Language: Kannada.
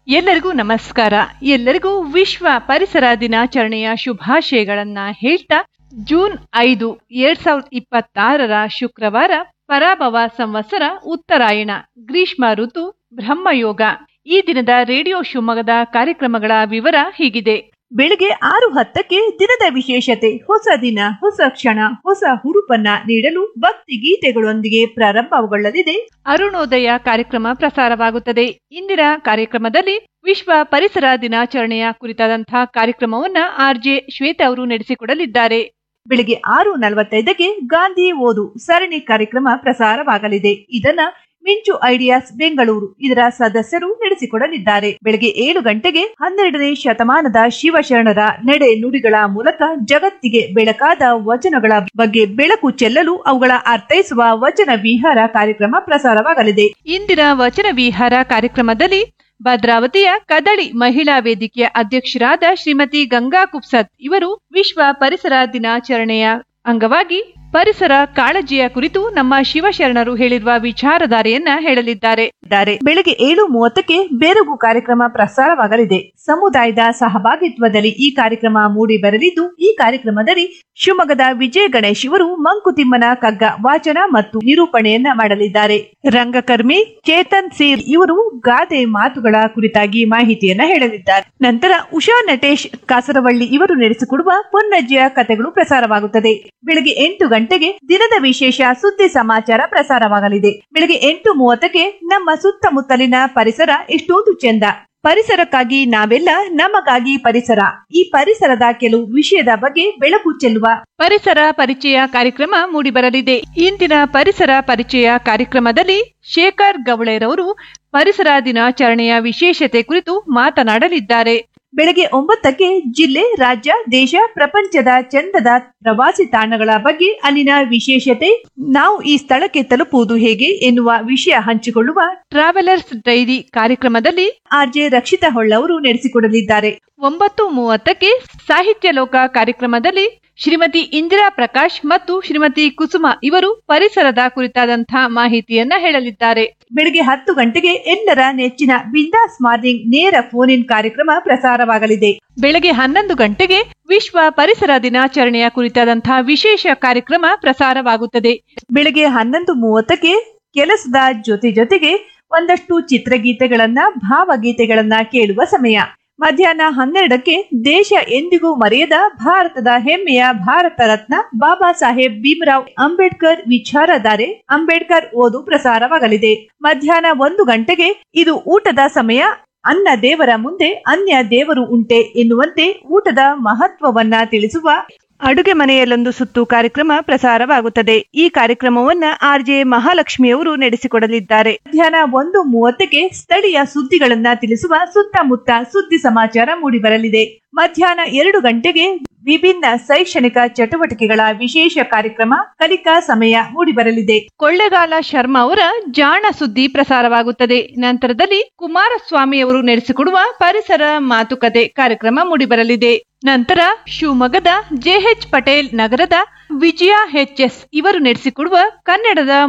ಎಲ್ಲರಿಗೂ ನಮಸ್ಕಾರ ಎಲ್ಲರಿಗೂ ವಿಶ್ವ ಪರಿಸರ ದಿನಾಚರಣೆಯ ಶುಭಾಶಯಗಳನ್ನ ಹೇಳ್ತಾ ಜೂನ್ ಐದು ಎರಡ್ ಸಾವಿರದ ಇಪ್ಪತ್ತಾರರ ಶುಕ್ರವಾರ ಪರಾಭವ ಸಂವತ್ಸರ ಉತ್ತರಾಯಣ ಗ್ರೀಷ್ಮ ಋತು ಬ್ರಹ್ಮಯೋಗ ಈ ದಿನದ ರೇಡಿಯೋ ಶಿವಮೊಗ್ಗದ ಕಾರ್ಯಕ್ರಮಗಳ ವಿವರ ಹೀಗಿದೆ ಬೆಳಿಗ್ಗೆ ಆರು ಹತ್ತಕ್ಕೆ ದಿನದ ವಿಶೇಷತೆ ಹೊಸ ದಿನ ಹೊಸ ಕ್ಷಣ ಹೊಸ ಹುರುಪನ್ನ ನೀಡಲು ಭಕ್ತಿ ಗೀತೆಗಳೊಂದಿಗೆ ಪ್ರಾರಂಭಗೊಳ್ಳಲಿದೆ ಅರುಣೋದಯ ಕಾರ್ಯಕ್ರಮ ಪ್ರಸಾರವಾಗುತ್ತದೆ ಇಂದಿನ ಕಾರ್ಯಕ್ರಮದಲ್ಲಿ ವಿಶ್ವ ಪರಿಸರ ದಿನಾಚರಣೆಯ ಕುರಿತಾದಂತಹ ಕಾರ್ಯಕ್ರಮವನ್ನ ಆರ್ಜೆ ಶ್ವೇತಾ ಅವರು ನಡೆಸಿಕೊಡಲಿದ್ದಾರೆ ಬೆಳಿಗ್ಗೆ ಆರು ನಲವತ್ತೈದಕ್ಕೆ ಗಾಂಧಿ ಓದು ಸರಣಿ ಕಾರ್ಯಕ್ರಮ ಪ್ರಸಾರವಾಗಲಿದೆ ಇದನ್ನ ಮಿಂಚು ಐಡಿಯಾಸ್ ಬೆಂಗಳೂರು ಇದರ ಸದಸ್ಯರು ನಡೆಸಿಕೊಡಲಿದ್ದಾರೆ ಬೆಳಗ್ಗೆ ಏಳು ಗಂಟೆಗೆ ಹನ್ನೆರಡನೇ ಶತಮಾನದ ಶಿವಶರಣರ ನಡೆ ನುಡಿಗಳ ಮೂಲಕ ಜಗತ್ತಿಗೆ ಬೆಳಕಾದ ವಚನಗಳ ಬಗ್ಗೆ ಬೆಳಕು ಚೆಲ್ಲಲು ಅವುಗಳ ಅರ್ಥೈಸುವ ವಚನ ವಿಹಾರ ಕಾರ್ಯಕ್ರಮ ಪ್ರಸಾರವಾಗಲಿದೆ ಇಂದಿನ ವಚನ ವಿಹಾರ ಕಾರ್ಯಕ್ರಮದಲ್ಲಿ ಭದ್ರಾವತಿಯ ಕದಳಿ ಮಹಿಳಾ ವೇದಿಕೆಯ ಅಧ್ಯಕ್ಷರಾದ ಶ್ರೀಮತಿ ಗಂಗಾ ಕುಪ್ಸತ್ ಇವರು ವಿಶ್ವ ಪರಿಸರ ದಿನಾಚರಣೆಯ ಅಂಗವಾಗಿ ಪರಿಸರ ಕಾಳಜಿಯ ಕುರಿತು ನಮ್ಮ ಶಿವಶರಣರು ಹೇಳಿರುವ ವಿಚಾರಧಾರೆಯನ್ನ ಹೇಳಲಿದ್ದಾರೆ ಇದ್ದಾರೆ ಬೆಳಗ್ಗೆ ಏಳು ಮೂವತ್ತಕ್ಕೆ ಬೇರಗು ಕಾರ್ಯಕ್ರಮ ಪ್ರಸಾರವಾಗಲಿದೆ ಸಮುದಾಯದ ಸಹಭಾಗಿತ್ವದಲ್ಲಿ ಈ ಕಾರ್ಯಕ್ರಮ ಮೂಡಿ ಬರಲಿದ್ದು ಈ ಕಾರ್ಯಕ್ರಮದಲ್ಲಿ ಶಿವಮೊಗ್ಗದ ವಿಜಯ ಗಣೇಶ್ ಇವರು ಮಂಕುತಿಮ್ಮನ ಕಗ್ಗ ವಾಚನ ಮತ್ತು ನಿರೂಪಣೆಯನ್ನ ಮಾಡಲಿದ್ದಾರೆ ರಂಗಕರ್ಮಿ ಚೇತನ್ ಸೀರ್ ಇವರು ಗಾದೆ ಮಾತುಗಳ ಕುರಿತಾಗಿ ಮಾಹಿತಿಯನ್ನ ಹೇಳಲಿದ್ದಾರೆ ನಂತರ ಉಷಾ ನಟೇಶ್ ಕಾಸರವಳ್ಳಿ ಇವರು ನಡೆಸಿಕೊಡುವ ಪೊನ್ನಜ್ಜಿಯ ಕಥೆಗಳು ಪ್ರಸಾರವಾಗುತ್ತದೆ ಬೆಳಗ್ಗೆ ಎಂಟು ಗಂಟೆಗೆ ದಿನದ ವಿಶೇಷ ಸುದ್ದಿ ಸಮಾಚಾರ ಪ್ರಸಾರವಾಗಲಿದೆ ಬೆಳಗ್ಗೆ ಎಂಟು ಮೂವತ್ತಕ್ಕೆ ನಮ್ಮ ಸುತ್ತಮುತ್ತಲಿನ ಪರಿಸರ ಎಷ್ಟೊಂದು ಚೆಂದ ಪರಿಸರಕ್ಕಾಗಿ ನಾವೆಲ್ಲ ನಮಗಾಗಿ ಪರಿಸರ ಈ ಪರಿಸರದ ಕೆಲವು ವಿಷಯದ ಬಗ್ಗೆ ಬೆಳಕು ಚೆಲ್ಲುವ ಪರಿಸರ ಪರಿಚಯ ಕಾರ್ಯಕ್ರಮ ಮೂಡಿಬರಲಿದೆ ಇಂದಿನ ಪರಿಸರ ಪರಿಚಯ ಕಾರ್ಯಕ್ರಮದಲ್ಲಿ ಶೇಖರ್ ಗವಳೆರವರು ಪರಿಸರ ದಿನಾಚರಣೆಯ ವಿಶೇಷತೆ ಕುರಿತು ಮಾತನಾಡಲಿದ್ದಾರೆ ಬೆಳಗ್ಗೆ ಒಂಬತ್ತಕ್ಕೆ ಜಿಲ್ಲೆ ರಾಜ್ಯ ದೇಶ ಪ್ರಪಂಚದ ಚಂದದ ಪ್ರವಾಸಿ ತಾಣಗಳ ಬಗ್ಗೆ ಅಲ್ಲಿನ ವಿಶೇಷತೆ ನಾವು ಈ ಸ್ಥಳಕ್ಕೆ ತಲುಪುವುದು ಹೇಗೆ ಎನ್ನುವ ವಿಷಯ ಹಂಚಿಕೊಳ್ಳುವ ಟ್ರಾವೆಲರ್ಸ್ ಡೈರಿ ಕಾರ್ಯಕ್ರಮದಲ್ಲಿ ಆರ್ಜೆ ರಕ್ಷಿತಾ ಹೊಳ್ಳ ಅವರು ನಡೆಸಿಕೊಡಲಿದ್ದಾರೆ ಒಂಬತ್ತು ಮೂವತ್ತಕ್ಕೆ ಸಾಹಿತ್ಯ ಲೋಕ ಕಾರ್ಯಕ್ರಮದಲ್ಲಿ ಶ್ರೀಮತಿ ಇಂದಿರಾ ಪ್ರಕಾಶ್ ಮತ್ತು ಶ್ರೀಮತಿ ಕುಸುಮ ಇವರು ಪರಿಸರದ ಕುರಿತಾದಂತಹ ಮಾಹಿತಿಯನ್ನ ಹೇಳಲಿದ್ದಾರೆ ಬೆಳಗ್ಗೆ ಹತ್ತು ಗಂಟೆಗೆ ಎಲ್ಲರ ನೆಚ್ಚಿನ ಬಿಂದಾಸ್ ಮಾರ್ನಿಂಗ್ ನೇರ ಫೋನ್ ಇನ್ ಕಾರ್ಯಕ್ರಮ ಪ್ರಸಾರವಾಗಲಿದೆ ಬೆಳಗ್ಗೆ ಹನ್ನೊಂದು ಗಂಟೆಗೆ ವಿಶ್ವ ಪರಿಸರ ದಿನಾಚರಣೆಯ ಕುರಿತಾದಂತಹ ವಿಶೇಷ ಕಾರ್ಯಕ್ರಮ ಪ್ರಸಾರವಾಗುತ್ತದೆ ಬೆಳಗ್ಗೆ ಹನ್ನೊಂದು ಮೂವತ್ತಕ್ಕೆ ಕೆಲಸದ ಜೊತೆ ಜೊತೆಗೆ ಒಂದಷ್ಟು ಚಿತ್ರಗೀತೆಗಳನ್ನ ಭಾವಗೀತೆಗಳನ್ನ ಕೇಳುವ ಸಮಯ ಮಧ್ಯಾಹ್ನ ಹನ್ನೆರಡಕ್ಕೆ ದೇಶ ಎಂದಿಗೂ ಮರೆಯದ ಭಾರತದ ಹೆಮ್ಮೆಯ ಭಾರತ ರತ್ನ ಬಾಬಾ ಸಾಹೇಬ್ ಭೀಮರಾವ್ ಅಂಬೇಡ್ಕರ್ ವಿಚಾರಧಾರೆ ಅಂಬೇಡ್ಕರ್ ಓದು ಪ್ರಸಾರವಾಗಲಿದೆ ಮಧ್ಯಾಹ್ನ ಒಂದು ಗಂಟೆಗೆ ಇದು ಊಟದ ಸಮಯ ಅನ್ನ ದೇವರ ಮುಂದೆ ಅನ್ಯ ದೇವರು ಉಂಟೆ ಎನ್ನುವಂತೆ ಊಟದ ಮಹತ್ವವನ್ನ ತಿಳಿಸುವ ಅಡುಗೆ ಮನೆಯಲ್ಲೊಂದು ಸುತ್ತು ಕಾರ್ಯಕ್ರಮ ಪ್ರಸಾರವಾಗುತ್ತದೆ ಈ ಕಾರ್ಯಕ್ರಮವನ್ನ ಆರ್ ಜೆ ಮಹಾಲಕ್ಷ್ಮಿಯವರು ನಡೆಸಿಕೊಡಲಿದ್ದಾರೆ ಮಧ್ಯಾಹ್ನ ಒಂದು ಮೂವತ್ತಕ್ಕೆ ಸ್ಥಳೀಯ ಸುದ್ದಿಗಳನ್ನ ತಿಳಿಸುವ ಸುತ್ತಮುತ್ತ ಸುದ್ದಿ ಸಮಾಚಾರ ಮೂಡಿಬರಲಿದೆ ಮಧ್ಯಾಹ್ನ ಎರಡು ಗಂಟೆಗೆ ವಿಭಿನ್ನ ಶೈಕ್ಷಣಿಕ ಚಟುವಟಿಕೆಗಳ ವಿಶೇಷ ಕಾರ್ಯಕ್ರಮ ಕಲಿಕಾ ಸಮಯ ಮೂಡಿಬರಲಿದೆ ಕೊಳ್ಳೆಗಾಲ ಶರ್ಮಾ ಅವರ ಜಾಣ ಸುದ್ದಿ ಪ್ರಸಾರವಾಗುತ್ತದೆ ನಂತರದಲ್ಲಿ ಕುಮಾರಸ್ವಾಮಿ ಅವರು ನಡೆಸಿಕೊಡುವ ಪರಿಸರ ಮಾತುಕತೆ ಕಾರ್ಯಕ್ರಮ ಮೂಡಿಬರಲಿದೆ ನಂತರ ಶಿವಮೊಗ್ಗದ ಜೆಎಚ್ ಪಟೇಲ್ ನಗರದ ವಿಜಯ ಎಚ್ಎಸ್ ಇವರು ನಡೆಸಿಕೊಡುವ ಕನ್ನಡದ